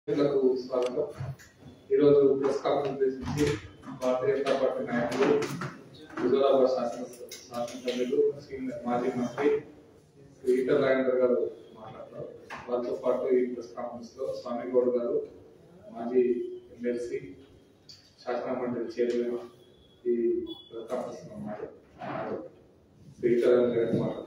లకు స్వాగతం ఈరోజు ప్రెస్ కాన్ఫరెన్స్ ఉద్దేశించి భారతీయ జనతా పార్టీ నాయకులు హుజూరాబాద్ శాసన శాసనసభ్యులు సీనియర్ మాజీ మంత్రి శ్రీ ఈటల రాజేందర్ గారు మాట్లాడతారు వారితో పాటు ఈ ప్రెస్ కాన్ఫరెన్స్ లో స్వామి గౌడ్ గారు మాజీ ఎమ్మెల్సీ శాసన మండలి చైర్మన్ ఈ ప్రెస్ కాన్ఫరెన్స్ లో ఉన్నారు శ్రీ ఈటల రాజేందర్ గారు మాట్లాడుతున్నారు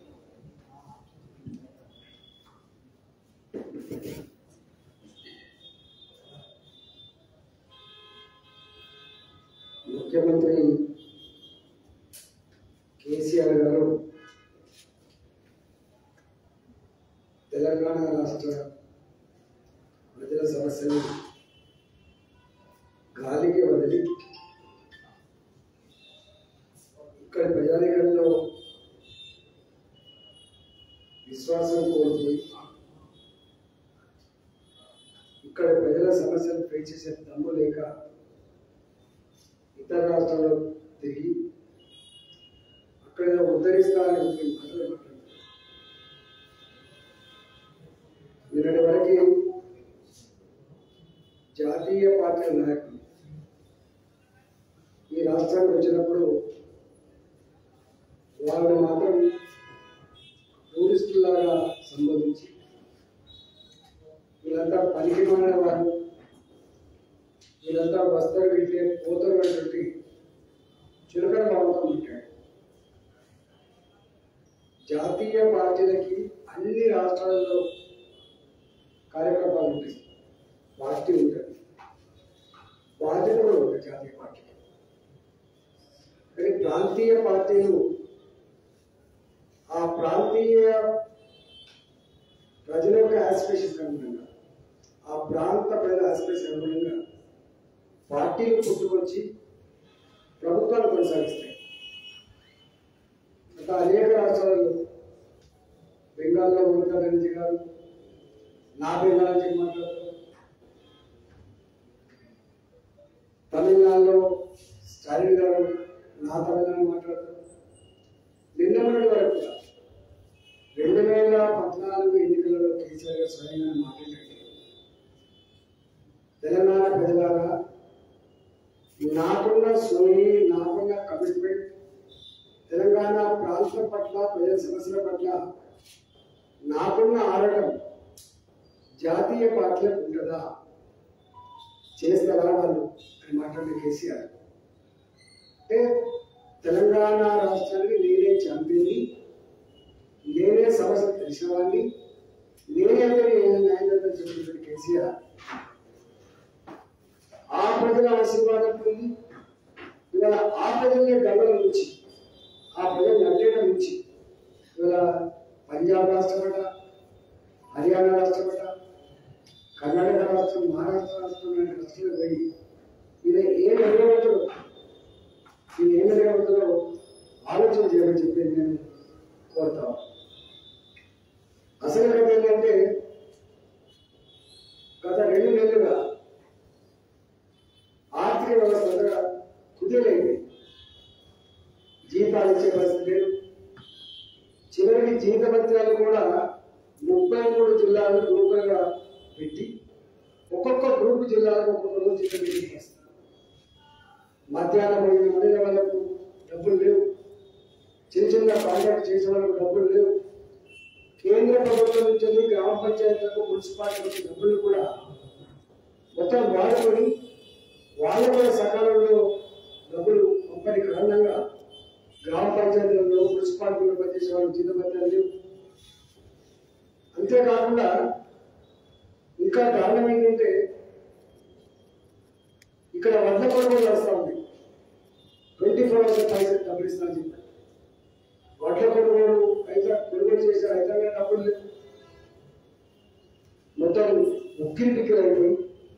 ముఖ్యమంత్రి కేసీఆర్ గారు తెలంగాణ రాష్ట్ర ప్రజల సమస్యలు గాలికి వదిలి ఇక్కడ ప్రజానికంలో విశ్వాసం కోల్పోయి ఇక్కడ ప్రజల సమస్యలు ఫేస్ చేసే దమ్ము లేక ఇతర రాష్ట్రాల్లో తిరిగి అక్కడ ఉద్ధరిస్తారని చెప్పి మాటలు మాట్లాడారు నిన్నటి వరకు జాతీయ పార్టీల నాయకులు ఈ రాష్ట్రానికి వచ్చినప్పుడు వాళ్ళని మాత్రం టూరిస్టులాగా సంబోధించి వీళ్ళంతా పనికి మారిన వారు వీళ్ళంతా వస్తారు వెళ్తే పోతారు అనేటువంటి చులకన భావంతో ఉంటాడు జాతీయ పార్టీలకి అన్ని రాష్ట్రాలలో కార్యక్రమాలు ఉంటాయి పార్టీ ఉంటుంది బాధ్యత కూడా ఉంటుంది జాతీయ పార్టీ కానీ ప్రాంతీయ పార్టీలు ఆ ప్రాంతీయ ప్రజల యొక్క ఆస్పిరేషన్ అనుగుణంగా ఆ ప్రాంత ప్రజల ఆస్పిరేషన్ అనుగుణంగా పార్టీలు పుట్టుకొచ్చి ప్రభుత్వాలు కొనసాగిస్తాయి గత అనేక రాష్ట్రాలలో బెంగాల్లో మమతా బెనర్జీ గారు నా బెంగాల్ చెప్పి మాట్లాడతారు తమిళనాడులో స్టాలిన్ గారు నా తమిళనాడు మాట్లాడతారు నిన్న మొన్నటి వరకు కూడా రెండు వేల పద్నాలుగు ఎన్నికలలో కేసీఆర్ గారు స్వయంగా మాట్లాడారు తెలంగాణ ప్రజలారా నాకున్న సోయి నాకున్న కమిట్మెంట్ తెలంగాణ ప్రాంతం పట్ల ప్రజల సమస్యల పట్ల నాకున్న ఆడటం జాతీయ పార్టీలకు ఉంటుందా చేస్తారా వాళ్ళు అని మాట్లాడిన కేసీఆర్ అంటే తెలంగాణ రాష్ట్రానికి నేనే చంపింది నేనే సమస్య తెలిసిన వాడిని నేనే అందరినీ న్యాయం చెప్పినటువంటి కేసీఆర్ ఆ ప్రజల ఆశీర్వాదం పొంది ఇవాళ ఆ ప్రజల్ని గర్వం నుంచి ఆ ప్రజల్ని అడ్డేయడం నుంచి ఇవాళ పంజాబ్ రాష్ట్రపట హర్యానా రాష్ట్రపట కర్ణాటక రాష్ట్రం మహారాష్ట్ర రాష్ట్రం లాంటి రాష్ట్రాలకు పోయి ఈయన ఏం అడగబడుతుందో ఈయన ఏం అడగబడుతుందో ఆలోచన చేయమని చెప్పి నేను కోరుతాను అసలు కథ ఏంటంటే గత రెండు నెలలుగా ఆర్థిక వ్యవస్థ అంతగా కుదిరైంది జీతాలు ఇచ్చే పరిస్థితి లేదు చివరికి జీతభత్యాలు కూడా ముప్పై మూడు జిల్లాలు గ్రూపులుగా పెట్టి ఒక్కొక్క గ్రూపు జిల్లాలకు ఒక్కొక్క రోజు జీతం పెట్టి చేస్తారు మధ్యాహ్నం పోయిన మహిళ వాళ్ళకు డబ్బులు లేవు చిన్న చిన్న కాంట్రాక్ట్ చేసే వాళ్ళకు డబ్బులు లేవు కేంద్ర ప్రభుత్వం నుంచి వెళ్ళి గ్రామ పంచాయతీలకు మున్సిపాలిటీలకు డబ్బులు కూడా మొత్తం వాడుకొని వాళ్ళు కూడా సకాలంలో డబ్బులు పంపని కారణంగా గ్రామ పంచాయతీలలో మున్సిపాలిటీలో పనిచేసే వాళ్ళు జీతభత్యాలు లేవు అంతేకాకుండా ఇంకా దారుణం ఏంటంటే ఇక్కడ వడ్ల కొనుగోలు నడుస్తూ ఉంది ట్వంటీ ఫోర్ అవర్స్ పైసలు డబ్బులు ఇస్తా అని చెప్పారు వడ్ల కొనుగోలు అయితే కొనుగోలు చేసే రైతాంగా డబ్బులు లేవు మొత్తం ఉక్కిరి బిక్కిరి అయిపోయి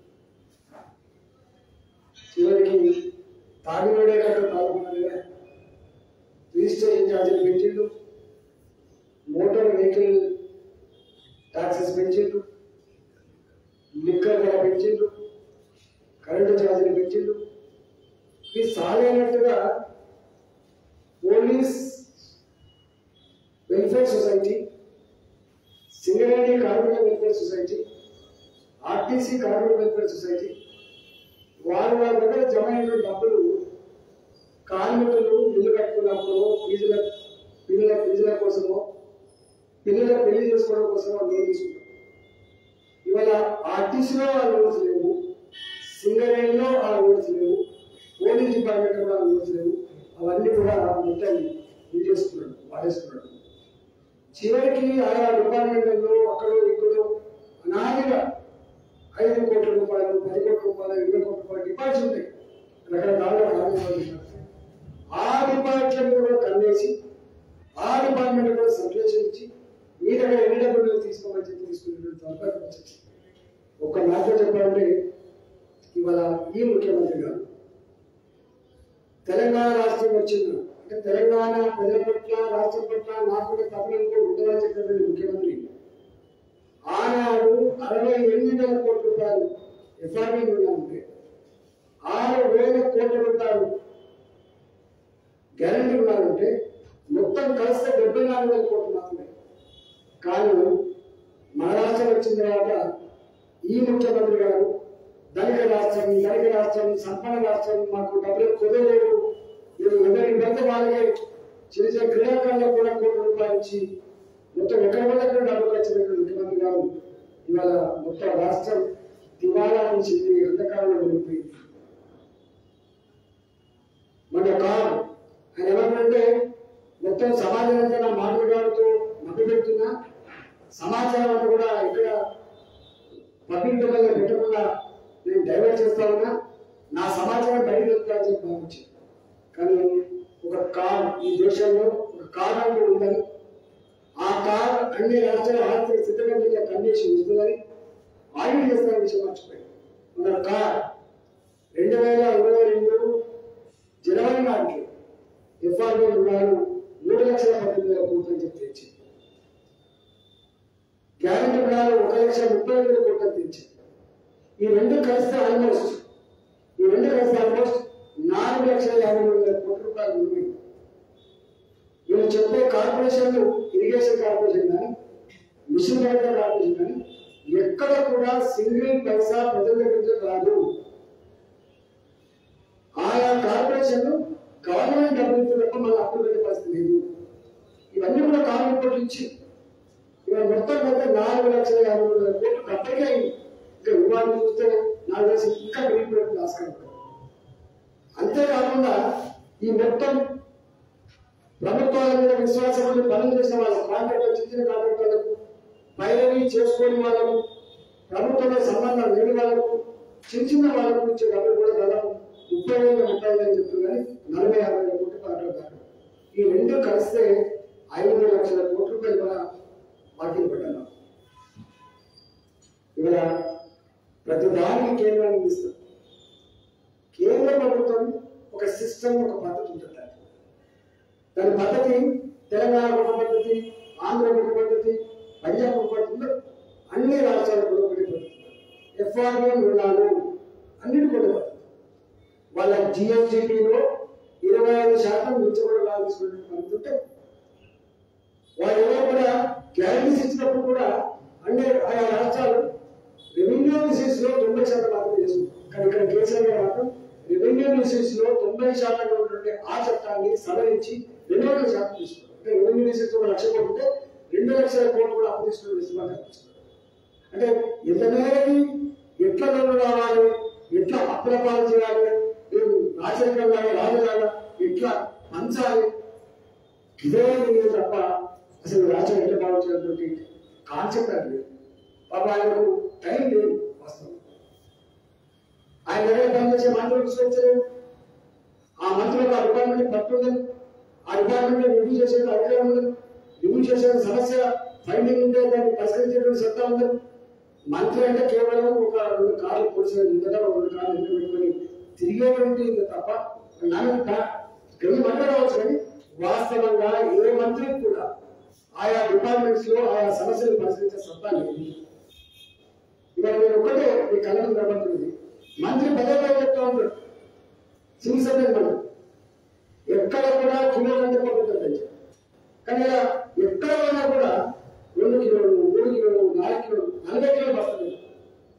చివరికి తాగినోడే కట్ట తాగుతున్నాడే రిజిస్ట్రేషన్ ఛార్జీలు పెంచిండు మోటార్ వెహికల్ ట్యాక్సెస్ పెంచిండు లిక్కర్ ధర పెంచిండు కరెంటు ఛార్జీలు పెంచిండు ఇది సాగైనట్టుగా పోలీస్ వెల్ఫేర్ సొసైటీ సింగరేణి కార్మిక వెల్ఫేర్ సొసైటీ ఆర్టీసీ కార్మిక వెల్ఫేర్ సొసైటీ వారి వారి దగ్గర జమ అయిన డబ్బులు కార్మికులు ఇల్లు కట్టుకున్నప్పుడు ఫీజుల పిల్లల ఫీజుల కోసమో పిల్లల పెళ్లి చేసుకోవడం కోసమో లోన్ తీసుకుంటారు ఇవాళ ఆర్టీసీలో ఆ లోన్స్ లేవు సింగరేణిలో ఆ లోన్స్ లేవు పోలీస్ డిపార్ట్మెంట్ కూడా ఆ లోన్స్ లేవు అవన్నీ కూడా మొత్తం ఇది చేసుకున్నాడు వాడేసుకున్నాడు చివరికి ఆయా డిపార్ట్మెంట్లలో అక్కడ ఇక్కడ అనాదిగా ఐదు కోట్ల రూపాయలు పది కోట్ల రూపాయలు ఇరవై కోట్ల రూపాయలు డిపాజిట్స్ ఉంటాయి రకరకాల కార్మికులు ఆ డిపార్ట్మెంట్ కూడా కన్నేసి ఆ డిపార్ట్మెంట్ కూడా సర్క్యులేషన్ ఇచ్చి మీ దగ్గర ఎన్ని డబ్బులు తీసుకోమని చెప్పి తీసుకునేటువంటి అవకాశం వచ్చింది ఒక మాటలో చెప్పాలంటే ఇవాళ ఈ ముఖ్యమంత్రి గారు తెలంగాణ రాష్ట్రం వచ్చింది అంటే తెలంగాణ ప్రజల పట్ల రాష్ట్రం పట్ల నాకు కూడా తప్పని ఉండాలని చెప్పినటువంటి ముఖ్యమంత్రి ఆనాడు అరవై ఎనిమిది వేల కోట్ల రూపాయలు ఎఫ్ఆర్బీ ఉంటే ఆరు వేల కోట్ల రూపాయలు గ్యారంటీ ఉన్నారంటే మొత్తం కలిస్తే డెబ్బై నాలుగు వేల కోట్లు మాత్రమే కానీ మన రాష్ట్రం వచ్చిన తర్వాత ఈ ముఖ్యమంత్రి గారు ధనిక రాష్ట్రం ధనిక రాష్ట్రం సంపన్న రాష్ట్రం మాకు డబ్బులు కుదరలేదు మీరు ఎవరి పెద్ద వాళ్ళకి చిన్న చిన్న క్రీడాకారులకు కూడా కోట్ల రూపాయలు ఇచ్చి మొత్తం ఎక్కడ పడితే అక్కడ డబ్బులు ఖర్చు పెట్టిన ముఖ్యమంత్రి గారు ఇవాళ మొత్తం రాష్ట్రం దివాలా నుంచి అంధకారంలో వెళ్ళిపోయింది మన కాదు ఆయన ఏమంటే మొత్తం సమాజం అంతా నా మాట్లాడుతూ మభ్య పెడుతున్నా సమాచారం అంతా కూడా ఇక్కడ పబ్లిక్ డొమైన్లో పెట్టకుండా నేను డైవర్ట్ చేస్తా ఉన్నా నా సమాచారం బయటకు వెళ్తా అని చెప్పి భావించాను కానీ ఒక కార్ ఈ దేశంలో ఒక కార్ అంటూ ఉందని ఆ కార్ అన్ని రాష్ట్రాల ఆర్థిక స్థితిగతుల్లో కండిషన్ ఉంటుందని ఆడిట్ చేస్తారని విషయం మర్చిపోయాను మన కార్ రెండు వేల ఇరవై రెండు జనవరి నాటికి ఎఫ్ఆర్ఓ రుణాలు మూడు లక్షల పద్దెనిమిది వేల కోట్లు అని చెప్పి తెచ్చింది గ్యారెంటీ రుణాలు ఒక లక్ష ముప్పై ఐదు వేల కోట్లు తెచ్చింది ఈ రెండు కలిస్తే ఆల్మోస్ట్ ఈ రెండు కలిస్తే ఆల్మోస్ట్ నాలుగు లక్షల యాభై మూడు వేల కోట్ల రూపాయలు ఉన్నాయి వీళ్ళు చెప్పే కార్పొరేషన్లు ఇరిగేషన్ కార్పొరేషన్ కానీ మిషన్ డెవలప్మెంట్ కార్పొరేషన్ కానీ ఎక్కడ కూడా సింగిల్ పైసా ప్రజల దగ్గర నుంచి రాదు ఆయా కార్పొరేషన్లు గవర్నమెంట్ డబ్బులు ఇస్తే తప్ప మళ్ళీ అప్పులు పెట్టే పరిస్థితి లేదు ఇవన్నీ కూడా కార్మికులు ఇచ్చి ఇవాళ మొత్తం కలిపి నాలుగు లక్షల యాభై మూడు వేల కోట్లు అప్పటికే అయింది ఇంకా వివాదం చూస్తే నాలుగు లక్షలు ఇంకా పెరిగిపోతుంది ఆస్కారం ఉంది. అంతేకాకుండా ఈ మొత్తం ప్రభుత్వాల మీద విశ్వాసం ఉండి పనులు చేసిన వాళ్ళకు కాంట్రాక్టర్ చిన్న చిన్న కాంట్రాక్టర్లకు పైరవి చేసుకోని వాళ్ళకు ప్రభుత్వంలో సంబంధం లేని వాళ్ళకు చిన్న చిన్న వాళ్ళకు ఇచ్చే డబ్బులు కూడా దాదాపు ముప్పై వేల ముప్పై వేలు అని చెప్తున్నారు కానీ నలభై యాభై వేల కోట్లు కాంట్రాక్టర్ ఈ రెండు కలిస్తే ఐదు లక్షల కోట్ల రూపాయలు కూడా బాకీ పెట్టాలి ఇవాళ ప్రతి దానికి కేంద్రాన్ని ఇస్తారు కేంద్ర ప్రభుత్వం ఒక సిస్టమ్ ఒక పద్ధతి ఉంటుంది దానికి. దాని పద్ధతి తెలంగాణ ఒక పద్ధతి ఆంధ్ర ఒక పద్ధతి పంజాబ్ ఒక పద్ధతి ఉంది. అన్ని రాష్ట్రాలకు కూడా ఒకటి పద్ధతి ఎఫ్ఆర్ఓ రుణాలు అన్నిటి కూడా పద్ధతి వాళ్ళ జిఎస్డిపిలో ఇరవై ఐదు శాతం మించకుండా తీసుకునే పద్ధతి ఉంటే వాళ్ళు ఎవరో కూడా గ్యారంటీస్ ఇచ్చినప్పుడు కూడా అంటే ఆయా రాష్ట్రాలు రెవెన్యూ రిసీట్స్ లో తొంభై శాతం మాత్రమే చేసుకుంటారు కానీ ఇక్కడ కేసీఆర్ గారు మాత్రం రెవెన్యూ రిసీట్స్ లో తొంభై శాతంగా ఉన్నటువంటి ఆ చట్టాన్ని సవరించి రెండు వందల శాతం తీసుకున్నారు అంటే రెవెన్యూ రిసీట్స్ ఒక లక్ష కోట్లు ఉంటే రెండు లక్షల కోట్లు కూడా అప్పు తీసుకుని వెసులుబాటు కల్పిస్తున్నారు అంటే ఎంత మేరకి ఎట్లా లోన్లు రావాలి ఎట్లా అప్పుల పాలు చేయాలి మేము రాజరికంగా రాజులాగా ఎట్లా పంచాలి ఇదే నేను తప్ప అసలు రాజ్యం ఎట్లా భావించినటువంటి కాన్సెప్ట్ అది లేదు పాప ఆయనకు టైం లేదు వాస్తవం ఆయన దగ్గర పనిచేసే మంత్రులు తీసుకొచ్చలేదు ఆ మంత్రులకు ఆ డిపార్ట్మెంట్ పట్టుండదు ఆ డిపార్ట్మెంట్ రివ్యూ చేసే అధికారం ఉండదు రివ్యూ చేసే సమస్య ఫైండింగ్ ఉంటే దాన్ని పరిష్కరించేటువంటి సత్తా ఉండదు మంత్రి అంటే కేవలం ఒక రెండు కార్లు పొడిసిన ముందట ఒక రెండు కార్లు ఎదురు పెట్టుకొని తిరిగేటువంటి ఇది తప్ప నన్ను గది మాట్లాడవచ్చు కానీ వాస్తవంగా ఏ మంత్రి కూడా ఆయా డిపార్ట్మెంట్స్ లో ఆయా సమస్యలు పరిశీలించే సత్తా లేదు ఇవాళ నేను ఒకటే మీ కళ్ళకు కనబడుతుంది మంత్రి పదే పదే చెప్తా ఉంటాడు సివిల్ సర్వీస్ మంత్రి ఎక్కడ కూడా కిలో కంటే పడుతుంది కానీ ఇలా ఎక్కడ పోయినా కూడా రెండు కిలోలు మూడు కిలోలు నాలుగు కిలోలు నలభై కిలోలు వస్తుంది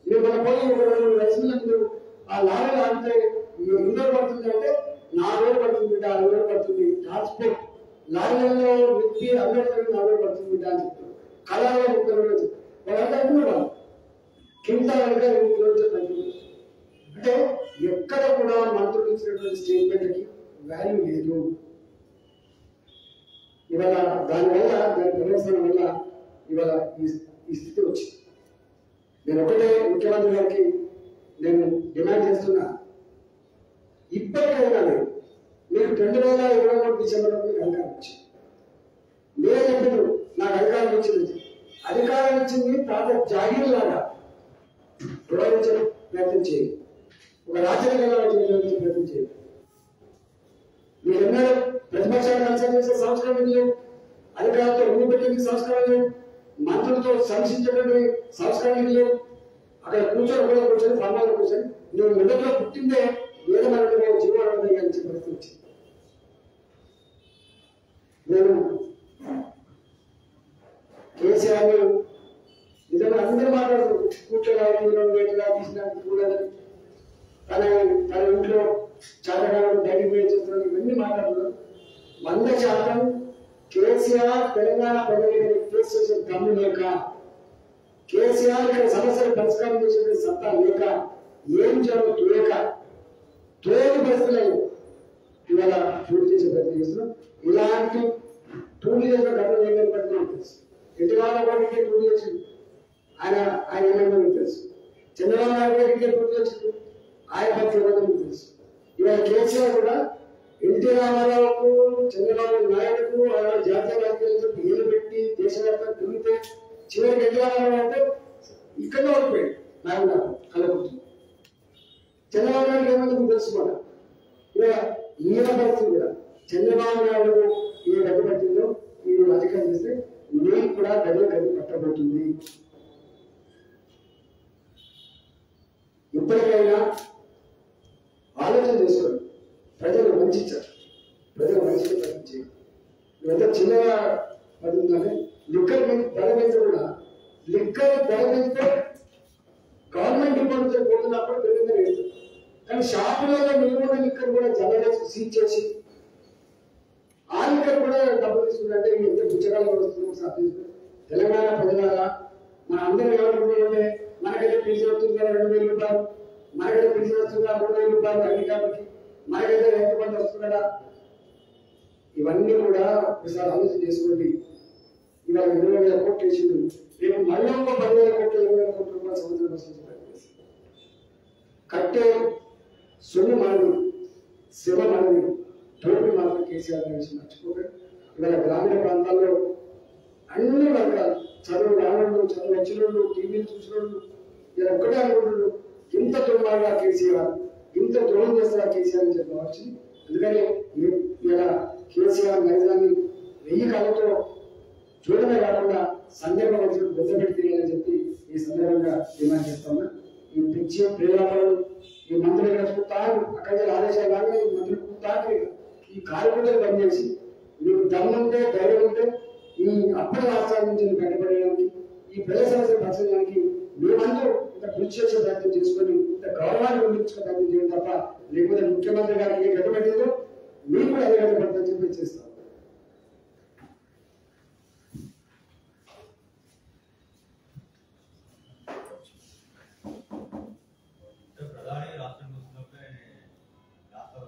మీరు మన పోయి ఒక రెండు మూడు లక్షలకు మీరు ఆ లారీ ఆడితే ఎన్ని రోజులు పడుతుంది అంటే నాలుగు వేలు పడుతుంది బిడ్డ ఆరు వేలు పడుతుంది ట్రాన్స్పోర్ట్ లారీలలో వ్యక్తి అందరికీ నాలుగు వేలు పడుతుంది బిడ్డ అని చెప్తారు కళాలో ముప్పై రోజులు చెప్తారు వాళ్ళంతా అనుకున్నారు కింద కనుక రెండు కిలోమీటర్లు తగ్గింది అంటే ఎక్కడ కూడా మంత్రులు ఇచ్చినటువంటి స్టేట్మెంట్కి వాల్యూ లేదు ఇవాళ దానివల్ల దాని ప్రదర్శన వల్ల ఇవాళ ఈ ఈ స్థితి వచ్చింది నేను ఒకటే ముఖ్యమంత్రి గారికి నేను డిమాండ్ చేస్తున్నా ఇప్పటికైనా లేదు మీకు రెండు వేల ఇరవై మూడు డిసెంబర్ మీకు అధికారం వచ్చింది మీరే చెప్పారు నాకు అధికారం వచ్చింది అధికారం ఇచ్చింది తాత జాగీర్ లాగా ప్రయోగించడం ప్రయత్నం చేయండి ఒక రాజ్యాంగంగా ప్రయత్నం చేయండి మీరు ఎన్నడూ ప్రతిపక్షాన్ని కన్సల్ట్ చేసే సంస్కారం లేదు అధికారులతో ఊరు పెట్టింది సంస్కారం లేదు మంత్రులతో సంక్షించడానికి సంస్కారం లేదు అక్కడ కూర్చొని కూడా కూర్చొని ఫార్మాలో కూర్చొని నువ్వు మొదట్లో పుట్టిందే వేదమైన జీవనం అని చెప్పి పరిస్థితి వచ్చింది నేను కేసీఆర్ నిజంగా అందరూ మాట్లాడుతూ కూర్చోడానికి వేటగా తీసినానికి కూడా తన తన ఇంట్లో చాతకాలం బయటికి పోయి చేస్తున్నాడు ఇవన్నీ మాట్లాడుతున్నాడు వంద శాతం కేసీఆర్ తెలంగాణ ప్రజలు ఫేస్ చేసే దమ్ము లేక కేసీఆర్ ఇక్కడ సమస్యలు పరిష్కారం చేసే సత్తా లేక ఏం చేయాలో తోయక తోయని పరిస్థితులు ఇవాళ పూర్తి చేసే ప్రయత్నం చేస్తున్నాం ఇలాంటి టూల్ చేసిన గతం ఏమేమి పడుతున్నాం తెలుసు ఎటుకాల కూడా టూల్ చేసింది ఆయన ఆయన ఏమైనా మీకు తెలుసు చంద్రబాబు నాయుడు గారికి ఇంకే టూల్ చేసింది ఆయన పత్తి ఏమైనా మీకు తెలుసు ఇవాళ కేసీఆర్ కూడా ఎన్టీ రామారావుకు చంద్రబాబు నాయుడుకు ఆయన జాతీయ రాజకీయాలతో పేరు పెట్టి దేశవ్యాప్తంగా తిరిగితే చివరికి ఎన్టీ రామారావు అంటే ఇక్కడ ఓడిపోయాడు నాయన కలగొచ్చు చంద్రబాబు నాయుడు ఏమైనా మీకు తెలుసు కూడా ఇవాళ ఈయన పరిస్థితి కూడా చంద్రబాబు నాయుడు ఏ గది పట్టిందో ఈ రాజకీయం చేస్తే నేను కూడా గది గది పట్టబోతుంది ఇప్పటికైనా ఆలోచన చేసుకోండి ప్రజలు వంచారు ప్రజలు వంచే ప్రయత్నం చేయండి ఎంత చిన్నగా పడుతుందంటే లిక్కర్ మీద ధర మీద కూడా లిక్కర్ ధర పెంచితే గవర్నమెంట్ డిపాజిట్ పోతున్నప్పుడు పెరుగుదల వేస్తారు కానీ షాపులలో నిల్వ లిక్కర్ కూడా జనరేట్ సీజ్ చేసి ఆ లిక్కర్ కూడా డబ్బులు తీసుకుంటే ఎంత పుచ్చకాలు వస్తుందో సాధ్యం తెలంగాణ ప్రజలారా మన అందరం ఏమనుకుంటే మనకైతే ఫీజు వస్తుంది కదా రెండు వేల రూపాయలు మనకైతే ఫీజు వస్తుంది కదా మూడు వేల రూపాయలు అన్ని కాబట్టి మనకైతే ఎంత మంది వస్తుందా ఇవన్నీ కూడా ఒకసారి ఆలోచన చేసుకోండి ఇవాళ ఇరవై వేల కోట్లు వేసిండు రేపు మళ్ళీ ఒక పదివేల కోట్లు ఇరవై వేల కోట్ల రూపాయల సంవత్సరం వస్తుంది కట్టే సొమ్ము మనది శివ మనది తోటి మాత్రం కేసీఆర్ గురించి మర్చిపోకండి ఇవాళ గ్రామీణ ప్రాంతాల్లో అన్ని వర్గాలు చదువు రానోళ్ళు చదువు వచ్చినోళ్ళు టీవీలు చూసినోళ్ళు ఇలా ఒక్కటే అనుకుంటున్నారు ఇంత దుర్మార్గా కేసీఆర్ ఇంత ద్రోహం చేస్తారా కేసీఆర్ అని చెప్పి వచ్చింది అందుకని ఈ- ఇలా కేసీఆర్ నైజాన్ని వెయ్యి కళ్ళతో చూడమే కాకుండా సందర్భం వచ్చి బుద్ధ పెట్టి చెప్పి ఈ సందర్భంగా డిమాండ్ చేస్తున్నా ఈ పిచ్చి ప్రేరేపణలు ఈ మంత్రులు ఇక్కడ చూస్తాను అక్కడ నుంచి ఆదేశాలు కానీ ఈ మంత్రులు చూస్తాను ఈ కార్యకర్తలు పనిచేసి మీకు దమ్ముంటే ధైర్యం ఉంటే ఈ అప్పటి రాష్ట్రాల నుంచి బయటపడడానికి ఈ ప్రజా సమస్యలు పరిశీలనడానికి మేమందరూ ఇంత కృషి చేసే ప్రయత్నం చేసుకొని ఇంత గౌరవాన్ని పొందించుకునే ప్రయత్నం చేయడం తప్ప లేకపోతే ముఖ్యమంత్రి గారికి ఏ గడ్డపెట్టిందో మీకు కూడా అదే గడ్డపడుతుందని చెప్పి చేస్తాం అంటే ప్రధాని రాష్ట్రం వచ్చినప్పుడే రాష్ట్ర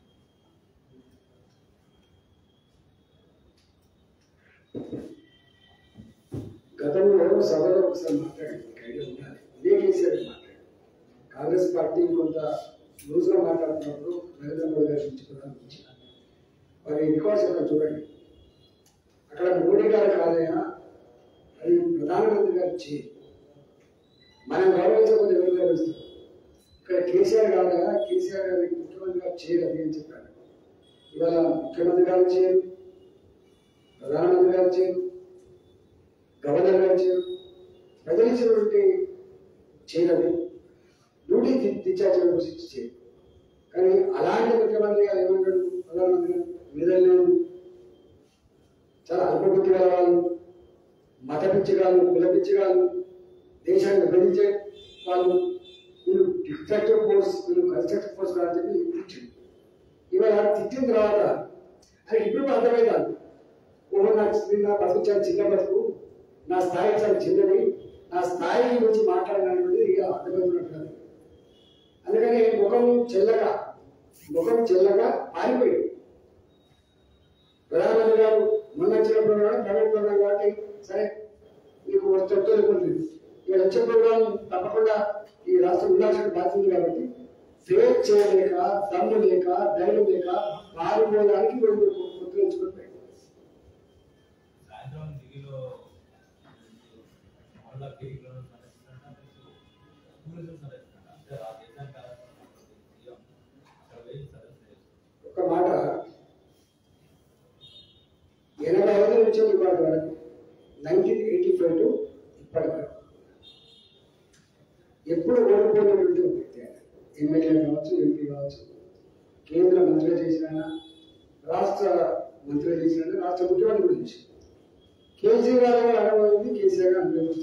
గతంలో సభలో ఒకసారి మాట్లాడండి మీకు ఐడియా ఉండాలి ఇదే కేసీఆర్ మాట్లాడు కాంగ్రెస్ పార్టీ కొంత లూజ్గా మాట్లాడుతున్నప్పుడు నరేంద్ర మోడీ గారి గురించి ప్రధాని గురించి వారి రికార్డ్స్ ఏమైనా చూడండి అక్కడ మోడీ గారు కాదయా అది ప్రధానమంత్రి గారు చేయి మనం గౌరవించకపోతే ఎవరు గౌరవిస్తారు ఇక్కడ కేసీఆర్ కాదయా కేసీఆర్ గారి ముఖ్యమంత్రి గారు చేయరు అది అని చెప్పాడు ఇవాళ ముఖ్యమంత్రి గారు చేయరు ప్రధానమంత్రి గారు చేయరు గవర్నర్ గారు చేయరు ప్రజలు ఇచ్చినటువంటి చేయలేదు డ్యూటీ డిశ్చార్జ్ చేయడం చేయరు కానీ అలాంటి ముఖ్యమంత్రి గారు ఏమంటాడు ప్రధానమంత్రి గారు మెదలేదు చాలా అల్పబుద్ధి గల వాళ్ళు మత పిచ్చి కాదు కుల పిచ్చి కాదు దేశాన్ని విభజించే వాళ్ళు వీళ్ళు డిస్ట్రక్టివ్ ఫోర్స్ వీళ్ళు కన్స్ట్రక్టివ్ ఫోర్స్ కాదని చెప్పి తిట్టింది ఇవాళ తిట్టిన తర్వాత అది ఇప్పుడు అర్థమవుతాను ఓహో నాకు నా బతుకు చాలా చిన్న బతుకు నా స్థాయి చాలా చిన్నది నా స్థాయి గురించి మాట్లాడాలనేది ఇక అర్థమవుతున్నట్టు అందుకని ముఖం చెల్లగా ముఖం చెల్లగా పారిపోయింది ప్రధానమంత్రి గారు మొన్న వచ్చిన ప్రోగ్రాం ప్రైవేట్ ప్రోగ్రాం కాబట్టి సరే మీకు వస్తే తోలుకుంటుంది ఇక్కడ వచ్చే ప్రోగ్రాం తప్పకుండా ఈ రాష్ట్రం ఉండాల్సిన బాధ్యత ఉంది కాబట్టి ఫేస్ చేయలేక దమ్ము లేక ధైర్యం లేక పారిపోవడానికి వీళ్ళు గుర్తుంచుకుంటాయి సాయంత్రం ఢిల్లీలో మళ్ళా ఢిల్లీలో సందర్శించాలంటే టూరిజం సందర్శించాలి అంటే ఆ దేశానికి కావాల్సిన సీఎం అక్కడ వెళ్ళి సందర్శన ఒక మాట ఎనభై ఐదు నుంచి ఇప్పటి వరకు నైన్టీన్ ఎయిటీ ఫైవ్ టు ఇప్పటి వరకు ఎప్పుడు ఓడిపోయినటువంటి ఒక వ్యక్తి ఆయన ఎమ్మెల్యే కావచ్చు ఎంపీ కావచ్చు కేంద్ర మంత్రిగా చేసిన రాష్ట్ర మంత్రిగా చేసిన రాష్ట్ర ముఖ్యమంత్రి కూడా చేసిన కేసీఆర్ గారు అనుభవం కేసీఆర్ గారు అనుభవం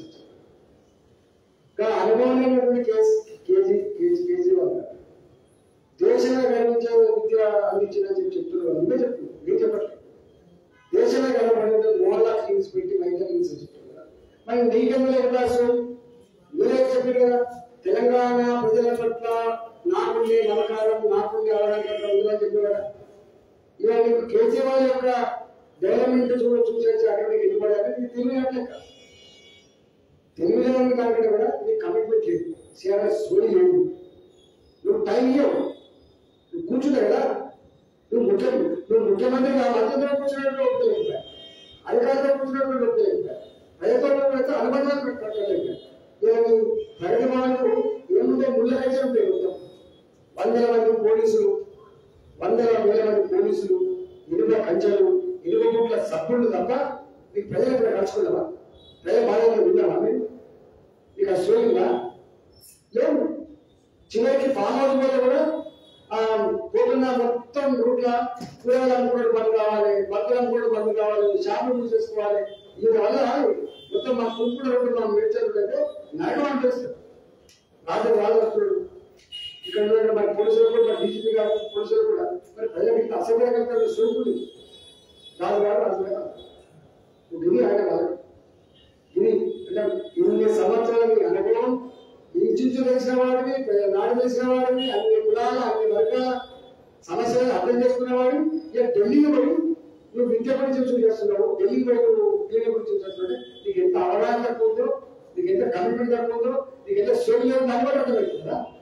అనుభవం లేనటువంటి కేసీ కేజీ కేజీ కేజ్రీవాల్ గారు దేశంలో గర్వించే విద్య అందించిన చెప్పి చెప్తున్నారు అందరూ చెప్తున్నారు నేను చెప్పట్లేదు దేశంలో గర్వపడిన మోహల్లా క్లినిక్స్ పెట్టి మైదా క్లినిక్స్ చెప్తున్నారు మరి నీకెందుకు అవకాశం మీరే చెప్పారు కదా తెలంగాణ ప్రజల పట్ల నాకుండే నమ్మకాలం నాకుండే అవగాహన ఉందని చెప్పారు కదా ఇవాళ మీకు కేజ్రీవాల్ యొక్క డెవలప్మెంట్ చూడ చూసేసి అక్కడ మీకు ఎదుగుబడాలి మీకు తెలియనట్లే కాదు తెలియని దానికంటే కూడా నీకు కమిట్మెంట్ లేదు సిఆర్ఎస్ సోని లేదు నువ్వు టైం ఇవ్వవు నువ్వు కూర్చుంటావు కదా నువ్వు ముఖ్య నువ్వు ముఖ్యమంత్రి మంత్రితో కూర్చున్నట్టు ఒప్పుకోలేదు అధికారులతో కూర్చున్నట్టు ఒప్పుకోలేదు ప్రజలతో పెడితే అనుబంధాలు పెట్టలేదు ఇలా నువ్వు ప్రగతి భవన్కు ఏముంటే ముళ్ళ కలిసి ఉంటాయి మొత్తం వందల మంది పోలీసులు వందల వేల మంది పోలీసులు ఇనుప కంచెలు ఇనుప ముట్ల సభ్యులు తప్ప నీకు ప్రజలు ఇక్కడ కలుసుకున్నావా ప్రజల బాధ్యత ఉన్నావా మీరు నీకు ఆ సోయిందా లేదు చివరికి ఫామ్ హౌస్ మీద కూడా ఆ, పోతున్న మొత్తం రూట్ల కూరగాయలు అమ్ముకోవడం బంద్ కావాలి బట్టలు అమ్ముకోవడం బంద్ కావాలి షాపులు మూసేసుకోవాలి దీనివల్ల మొత్తం మా కుంకుడు రోడ్డు మా మేడ్చలు అంటే నరకం అనిపిస్తుంది రాత్రి వాళ్ళు వస్తున్నాడు ఇక్కడ ఉన్న మరి పోలీసులు కూడా మరి డీజీపీ గారు పోలీసులు కూడా మరి ప్రజలకు ఇంత అసభ్యంగా సోకులు రాజు గారు రాజు గారు గిరి ఆయన కాదు ఇది అంటే ఇన్ని సంవత్సరాల మీ అనుభవం ఇంచుంచు తెలిసిన వాడివి నాడు తెలిసిన వాడివి అన్ని కులాల అన్ని వర్గాల సమస్యలను అర్థం చేసుకున్న వాడు ఇక ఢిల్లీకి పోయి నువ్వు విద్య గురించి చూసి చేస్తున్నావు ఢిల్లీకి పోయి నువ్వు క్లినిక్ గురించి చేస్తున్నావు నీకు ఎంత అవగాహన తక్కువ ఉందో నీకు ఎంత కమిట్మెంట్ తక్కువ ఉందో నీకు ఎంత సోనియం దాన్ని కూడా అర్థమవుతుంది కదా